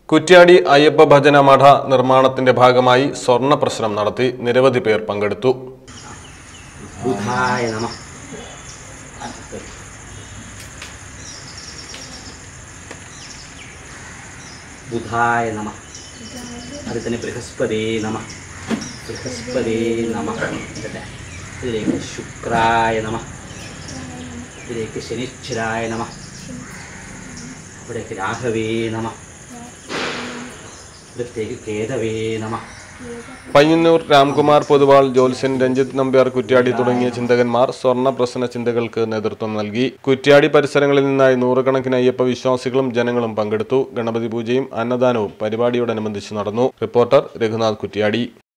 കുറ്റ്യാടി അയ്യപ്പ ഭജന മഠ നിർമ്മാണത്തിന്റെ ഭാഗമായി സ്വർണ്ണ പ്രശ്നം നടത്തി നിരവധി പേർ പങ്കെടുത്തു ബുധായ നമ ബുധായ നമ അത് തന്നെ ബൃഹസ്പതി നമ ബൃഹസ്പതി നമ ഇതല്ലേ. ഇതിലേക്ക് ശുക്രായ നമ ഇതിലേക്ക് ശനിശ്വരായ നമ ഇവിടേക്ക് രാഘവേ നമ ഇവിടത്തേക്ക് കേതവേ നമ പയ്യന്നൂർ രാംകുമാർ പൊതുവാൾ ജോത്സ്യൻ രഞ്ജിത്ത് നമ്പ്യാർ കുറ്റ്യാടി തുടങ്ങിയ ചിന്തകന്മാർ സ്വർണ്ണ പ്രശ്ന ചിന്തകൾക്ക് നേതൃത്വം നൽകി കുറ്റ്യാടി പരിസരങ്ങളിൽ നിന്നായി നൂറുകണക്കിന് അയ്യപ്പ വിശ്വാസികളും ജനങ്ങളും പങ്കെടുത്തു ഗണപതി പൂജയും അന്നദാനവും പരിപാടിയോടനുബന്ധിച്ച് നടന്നു റിപ്പോർട്ടർ രഘുനാഥ് കുറ്റ്യാടി